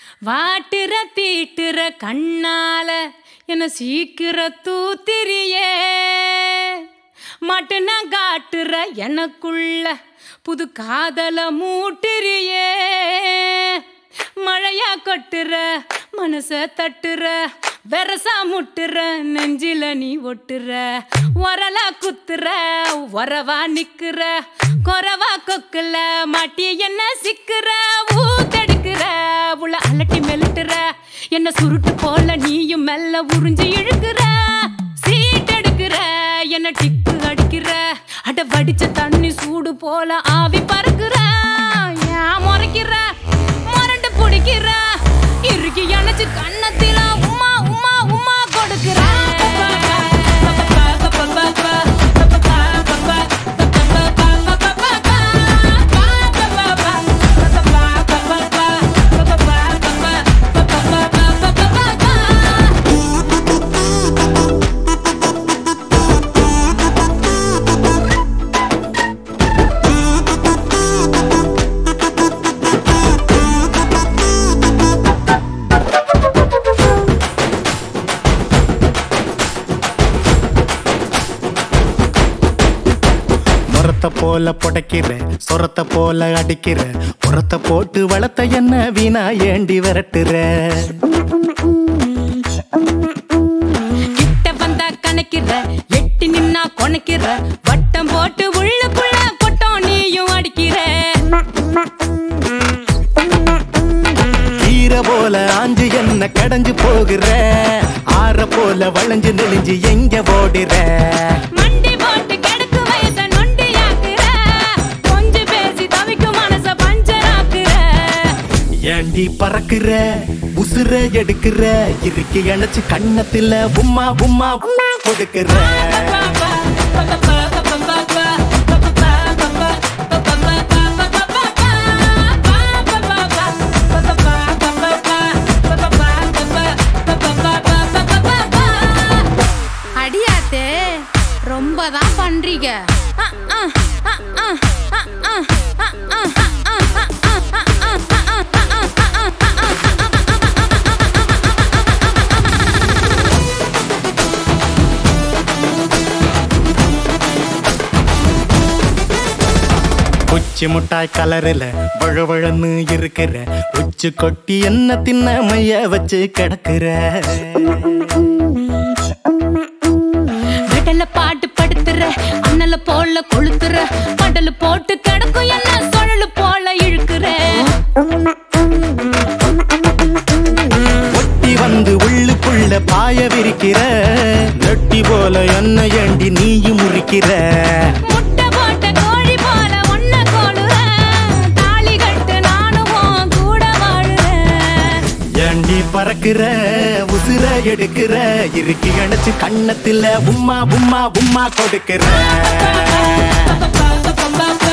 வாட்டுற தீட்டுற கண்ணால என்ன சீக்கிர தூத்திரியே மட்டுனா காட்டுற எனக்குள்ள புது காதல மூட்டுறியே மழையா கொட்டுற மனச தட்டுற வெரசா முட்டுற நெஞ்சில நீ ஒட்டுற உரலா குத்துற உறவா நிக்கிற குறவா கொக்குல மாட்டி என்ன சிக்கிற ஊத்தெடுக்கிற உள்ள அலட்டி மெல்லுட்டுற என்ன சுருட்டு போல நீயும் மெல்ல உறிஞ்சு இழுக்கிற சீட் எடுக்கிற என்ன டிக்கு அடிக்கிற அட வடிச்ச தண்ணி சூடு போல ஆவி பறக்குற ஏன் முறைக்கிற மரண்டு பிடிக்கிற இறுக்கி அணைச்சு கண்ணத்தில உமா உமா உமா கொடுக்கிற முறத்த போல புடைக்கிற சொரத்த போல அடிக்கிற புறத்த போட்டு வளர்த்த என்ன வீணா ஏண்டி விரட்டுற கிட்ட வந்தா கணக்கிற எட்டி நின்னா கொணைக்கிற வட்டம் போட்டு உள்ளுக்குள்ள கொட்டம் நீயும் அடிக்கிற ஈர போல ஆஞ்சு என்ன கடைஞ்சு போகிற ஆற போல வளைஞ்சு நெளிஞ்சு எங்க ஓடுற மண்டி போட்டு கிடக்கு வயச நொண்டியாக்குற கொஞ்சம் பேசி தவிக்கும் மனச பஞ்சராக்குற ஏண்டி பறக்குற உசுர எடுக்கிற இறுக்கி அணைச்சு கண்ணத்துல உம்மா உம்மா உம்மா கொடுக்கிற அடியாத்தே ரொம்ப தான் பண்றீங்க அஹ், அஹ், அஹ், அஹ், அஹ், அஹ், அஹ், அஹ், அஹ், குச்சி முட்டாய் கலரில் வழவழன்னு இருக்கிற உச்சி கொட்டி என்ன தின்ன மைய வச்சு கிடக்குற விடல பாட்டு படுத்துற அண்ணல போல கொளுத்துற படல போட்டு கிடக்கும் என்ன சுழலு போல இழுக்கிற ஒட்டி வந்து உள்ளுக்குள்ள பாய விரிக்கிற நெட்டி போல என்ன ஏண்டி நீயும் முறிக்கிற முட்டை போட்ட கோழி போல ஒன்ன கொழுற தாலி கட்டு நானும் உன் கூட வாழுறேன் ஏண்டி பறக்குற உசுர எடுக்கிற இறுக்கி அணைச்சு கண்ணத்துல உம்மா உம்மா உம்மா கொடுக்கிற பா, பா, பா, பா,